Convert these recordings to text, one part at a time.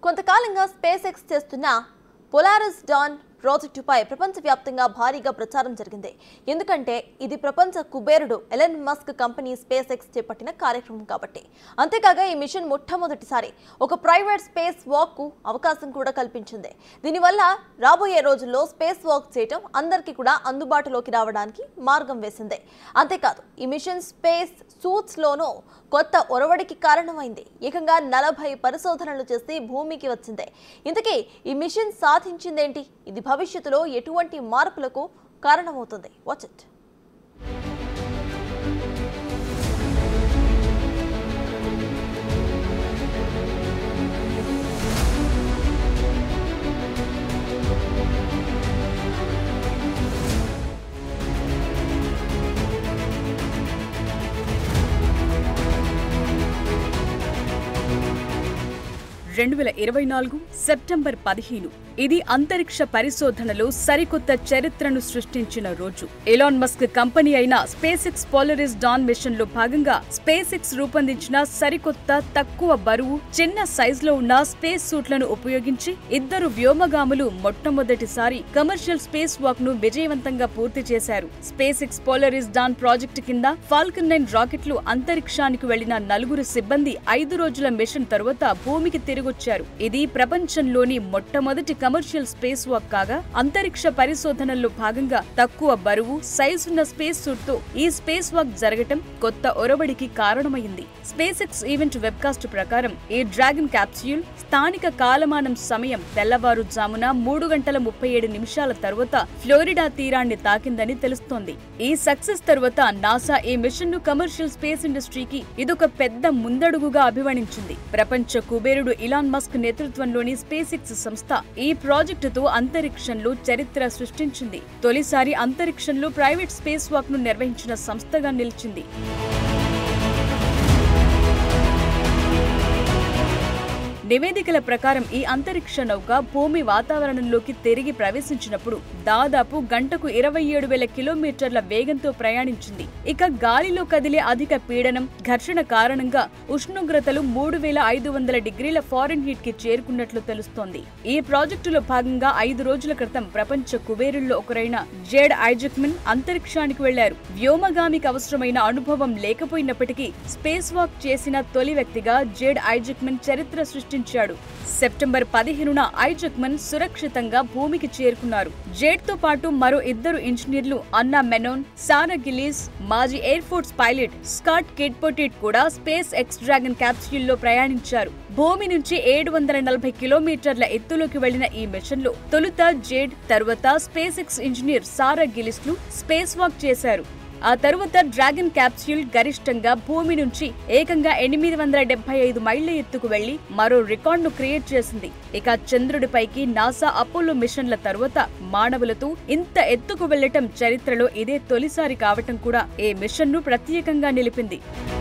కొంతకాలంగా space X చేస్తున్న పొలారస్ don ప్రాజెక్టుపై ప్రపంచవ్యాప్తంగా భారీగా ప్రచారం జరిగింది ఎందుకంటే ఇది ప్రపంచ కుబేరుడు Elon Musk company SpaceX చేపట్టిన కార్యక్రమం కాబట్టి అంతేకాగా ఈ మిషన్ మొట్టమొదటిసారి ఒక ప్రైవేట్ స్పేస్ వాక్ కు అవకాశం కూడా కల్పించింది దీనివల్ల రాబోయే రోజుల్లో స్పేస్ వాక్ చేయటం అందరికీ కూడా అందుబాటులోకి రావడానికి మార్గం వేసింది అంతేకాదు ఈ మిషన్ స్పేస్ సూట్స్ లోనూ కొత్త ఒరవడికి కారణమైంది ఏకంగా నలభై పరిశోధనలు చేసి భూమికి వచ్చింది ఇంతకీ ఈ మిషన్ సాధించిందేంటి ఇది భవిష్యత్తులో ఎటువంటి మార్పులకు కారణమవుతుంది వాచ్ ఇట్ రెండు వేల ఇరవై నాలుగు సెప్టెంబర్ పదిహేను ఇది అంతరిక్ష పరిశోధనలో సరికొత్త చరిత్రను సృష్టించిన రోజు ఎలాన్ మస్క్ కంపెనీ అయిన SpaceX Polaris Dawn mission లో భాగంగా స్పేస్ ఎక్స్ రూపొందించిన సరికొత్త తక్కువ బరువు చిన్న సైజులో ఉన్న స్పేస్ సూట్లను ఉపయోగించి ఇద్దరు వ్యోమగాములు మొట్టమొదటిసారి కమర్షియల్ స్పేస్ వాక్ ను విజయవంతంగా పూర్తి చేశారు SpaceX Polaris Dawn project కింద ఫాల్కన్ నైన్ రాకెట్లు అంతరిక్షానికి వెళ్లిన నలుగురు సిబ్బంది ఐదు రోజుల మిషన్ తరువాత భూమికి తిరిగొచ్చారు ఇది ప్రపంచంలోని మొట్టమొదటి కమర్షియల్ స్పేస్ వాక్ కాగా అంతరిక్ష పరిశోధనల్లో భాగంగా తక్కువ బరువు సైజున్న స్పేస్ సూట్ తో ఈ స్పేస్ వాక్ జరగటం కొత్త ఒరవడికి కారణమైంది స్పేస్ ఎక్స్ ఈవెంట్ వెబ్కాస్ట్ ప్రకారం ఈ డ్రాగన్ క్యాప్స్యూల్ స్థానిక కాలమానం సమయం తెల్లవారుజామున మూడు గంటల ముప్పై ఏడు నిమిషాల తర్వాత ఫ్లోరిడా తీరాన్ని తాకిందని తెలుస్తోంది ఈ సక్సెస్ తరువాత నాసా ఈ మిషన్ ను కమర్షియల్ స్పేస్ ఇండస్ట్రీకి ఇదొక పెద్ద ముందడుగుగా అభివర్ణించింది ప్రపంచ కుబేరుడు ఇలాన్ మస్క్ నేతృత్వంలోని స్పేస్ ఎక్స్ సంస్థ ఈ ప్రాజెక్టుతో అంతరిక్షంలో చరిత్ర సృష్టించింది తొలిసారి అంతరిక్షంలో ప్రైవేట్ స్పేస్ వాక్ ను నిర్వహించిన సంస్థగా నిలిచింది నివేదికల ప్రకారం ఈ అంతరిక్ష నౌక భూమి వాతావరణంలోకి తిరిగి ప్రవేశించినప్పుడు దాదాపు గంటకు ఇరవై ఏడు వేల కిలోమీటర్ల వేగంతో ప్రయాణించింది ఇక గాలిలో కదిలే అధిక పీడనం ఘర్షణ కారణంగా ఉష్ణోగ్రతలు మూడు వేల ఐదు వందల డిగ్రీల ఫారెన్ హీట్ కి చేరుకున్నట్లు తెలుస్తోంది ఈ ప్రాజెక్టులో భాగంగా ఐదు రోజుల క్రితం ప్రపంచ కుబేరుల్లో ఒకరైన జేడ్ ఐజక్మిన్ అంతరిక్షానికి వెళ్లారు వ్యోమగామికి అవసరమైన అనుభవం లేకపోయినప్పటికీ స్పేస్ వాక్ చేసిన తొలి వ్యక్తిగా జేడ్ ఐజక్మిన్ చరిత్ర సృష్టించాడు సెప్టెంబర్ పదిహేనున ఐజక్మన్ సురక్షితంగా భూమికి చేరుకున్నారు జేడ్ తో పాటు మరో ఇద్దరు ఇంజనీర్లు అన్నా మెనోన్ సారా గిలీస్ మాజీ air force pilot Scott Kidd Poteet కూడా స్పేస్ ఎక్స్ డ్రాగన్ క్యాప్స్యూల్ లో ప్రయాణించారు భూమి నుంచి ఏడు వందల నలభై కిలోమీటర్ల ఎత్తులోకి వెళ్లిన ఈ మిషన్ లో తొలుత జేడ్ తరువాత SpaceX engineer Sarah Gillis లు స్పేస్ వాక్ చేశారు ఆ తరువాత డ్రాగన్ క్యాప్స్యూల్ గరిష్టంగా భూమి నుంచి ఏకంగా ఎనిమిది వందల డెబ్బై ఐదు మైళ్ల ఎత్తుకు వెళ్లి మరో రికార్డును క్రియేట్ చేసింది ఇక చంద్రుడిపైకి నాసా అపోలో మిషన్ల తరువాత మానవులతో ఇంత ఎత్తుకు వెళ్లటం చరిత్రలో ఇదే తొలిసారి కావటం కూడా ఈ మిషన్ను ప్రత్యేకంగా నిలిపింది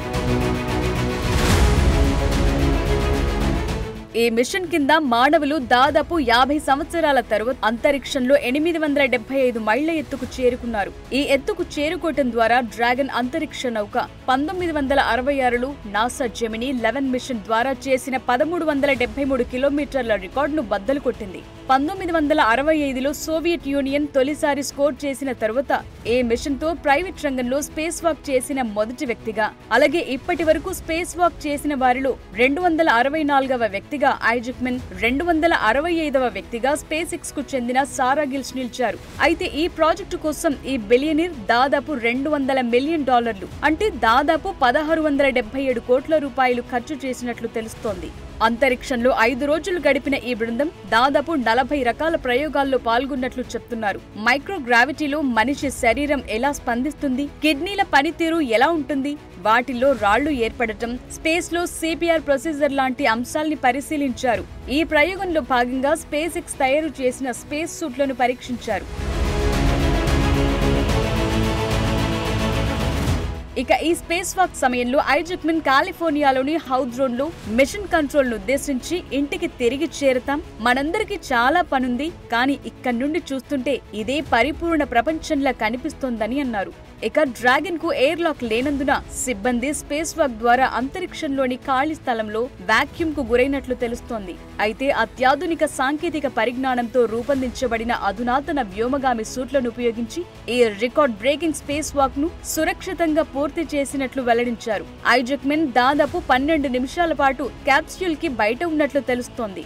ఈ మిషన్ కింద మానవులు దాదాపు యాభై సంవత్సరాల తరువాత అంతరిక్షంలో ఎనిమిది వందల డెబ్బై ఐదు మైళ్ల ఎత్తుకు చేరుకున్నారు ఈ ఎత్తుకు చేరుకోవటం ద్వారా డ్రాగన్ అంతరిక్ష నౌక పంతొమ్మిది వందల అరవై ఆరులో నాసా జెమిని లెవెన్ మిషన్ ద్వారా చేసిన పదమూడు వందల డెబ్బై మూడు కిలోమీటర్ల రికార్డును బద్దలు కొట్టింది పంతొమ్మిది వందల అరవై ఐదులో సోవియట్ యూనియన్ తొలిసారి స్కోర్ చేసిన తరువాత ఈ మిషన్ తో ప్రైవేట్ రంగంలో స్పేస్ వాక్ చేసిన మొదటి వ్యక్తిగా అలాగే ఇప్పటి వరకు స్పేస్ వాక్ చేసిన వారిలో రెండు వందల అరవై నాలుగవ వ్యక్తిగా ఐజక్మెన్ రెండు వందల అరవై ఐదవ వ్యక్తిగా స్పేస్ ఎక్స్ కు చెందిన సారా గిల్స్ నిలిచారు అయితే ఈ ప్రాజెక్టు కోసం ఈ బిలియనీర్ దాదాపు రెండు వందల మిలియన్ డాలర్లు అంటే దాదాపు పదహారు వందల డెబ్బై ఏడు కోట్ల రూపాయలు ఖర్చు చేసినట్లు తెలుస్తోంది అంతరిక్షంలో ఐదు రోజులు గడిపిన ఈ బృందం దాదాపు నలభై రకాల ప్రయోగాల్లో పాల్గొన్నట్లు చెప్తున్నారు మైక్రోగ్రావిటీలో మనిషి శరీరం ఎలా స్పందిస్తుంది కిడ్నీల పనితీరు ఎలా ఉంటుంది వాటిలో రాళ్లు ఏర్పడటం స్పేస్ లో సిపిఆర్ ప్రొసీజర్ లాంటి అంశాల్ని పరిశీలించారు ఈ ప్రయోగంలో భాగంగా స్పేస్ ఎక్స్ తయారు చేసిన స్పేస్ సూట్లను పరీక్షించారు ఇక ఈ స్పేస్ వాక్ సమయంలో ఐజక్మిన్ కాలిఫోర్నియాలోని హౌద్రోన్ లో మిషన్ కంట్రోల్ ను ఉద్దేశించి ఇంటికి తిరిగి చేరతాం మనందరికీ చాలా పనుంది కానీ ఇక్కడి నుండి చూస్తుంటే ఇదే పరిపూర్ణ ప్రపంచంలా కనిపిస్తోందని అన్నారు ఇక డ్రాగన్ కు ఎయిర్ లాక్ లేనందున సిబ్బంది స్పేస్ వాక్ ద్వారా అంతరిక్షంలోని ఖాళీ స్థలంలో వాక్యూమ్ కు గురైనట్లు తెలుస్తోంది అయితే అత్యాధునిక సాంకేతిక పరిజ్ఞానంతో రూపొందించబడిన అధునాతన వ్యోమగామి సూట్లను ఉపయోగించి ఈ రికార్డ్ బ్రేకింగ్ స్పేస్ వాక్ ను సురక్షితంగా పూర్తి చేసినట్లు వెల్లడించారు ఐజక్మెన్ దాదాపు పన్నెండు నిమిషాల పాటు క్యాప్స్యూల్ కి బయట ఉన్నట్లు తెలుస్తోంది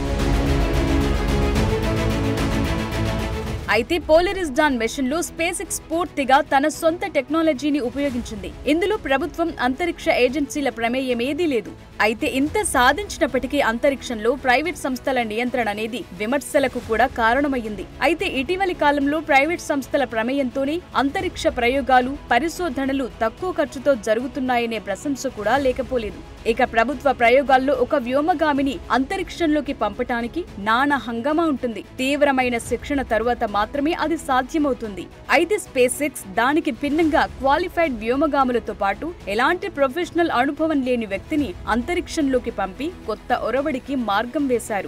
అయితే పోలరిస్ డాన్ మెషిన్ లో స్పేస్ ఎక్స్ పూర్తిగా తన సొంత టెక్నాలజీని ఉపయోగించింది ఇందులో ప్రభుత్వం అంతరిక్ష ఏజెన్సీల ప్రమేయం ఏదీ లేదు అయితే ఇంత సాధించినప్పటికీ అంతరిక్షంలో ప్రైవేట్ సంస్థల నియంత్రణ అనేది విమర్శలకు కూడా కారణమయ్యింది అయితే ఇటీవలి కాలంలో ప్రైవేట్ సంస్థల ప్రమేయంతోనే అంతరిక్ష ప్రయోగాలు పరిశోధనలు తక్కువ ఖర్చుతో జరుగుతున్నాయనే ప్రశంస కూడా లేకపోలేదు ఇక ప్రభుత్వ ప్రయోగాల్లో ఒక వ్యోమగామిని అంతరిక్షంలోకి పంపటానికి నానా హంగామా ఉంటుంది తీవ్రమైన శిక్షణ తరువాత మాత్రమే అది సాధ్యమవుతుంది అయితే స్పేస్ ఎక్స్ దానికి భిన్నంగా క్వాలిఫైడ్ వ్యోమగాములతో పాటు ఎలాంటి ప్రొఫెషనల్ అనుభవం లేని వ్యక్తిని అంతరిక్షంలోకి పంపి కొత్త ఒరవడికి మార్గం వేశారు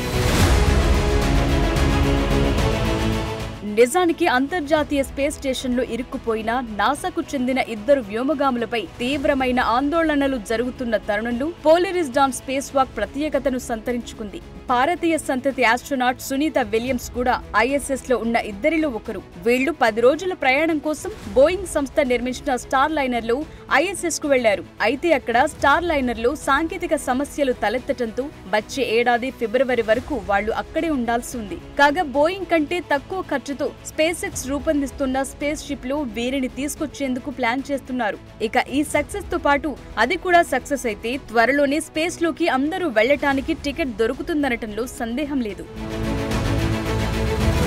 నిజానికి అంతర్జాతీయ స్పేస్ స్టేషన్లో ఇరుక్కుపోయిన నాసాకు చెందిన ఇద్దరు వ్యోమగాములపై తీవ్రమైన ఆందోళనలు జరుగుతున్న తరుణంలో పోలరిస్ డాన్ స్పేస్ వాక్ ప్రత్యేకతను సంతరించుకుంది భారతీయ సంతతి ఆస్ట్రోనాట్ సునీత విలియమ్స్ కూడా ఐఎస్ఎస్ లో ఉన్న ఇద్దరిలో ఒకరు వీళ్లు పది రోజుల ప్రయాణం కోసం బోయింగ్ సంస్థ నిర్మించిన స్టార్ లైనర్ లో ఐఎస్ఎస్ కు వెళ్లారు అయితే అక్కడ స్టార్ లైనర్ లో సాంకేతిక సమస్యలు తలెత్తటంతో వచ్చే ఏడాది ఫిబ్రవరి వరకు వాళ్లు అక్కడే ఉండాల్సి ఉంది కాగా బోయింగ్ కంటే తక్కువ ఖర్చుతో స్పేస్ ఎక్స్ రూపొందిస్తున్న స్పేస్ షిప్ లో వీరిని తీసుకొచ్చేందుకు ప్లాన్ చేస్తున్నారు ఇక ఈ సక్సెస్ తో పాటు అది కూడా సక్సెస్ అయితే త్వరలోనే స్పేస్ లోకి అందరూ వెళ్లటానికి టికెట్ దొరుకుతుందనటంలో సందేహం లేదు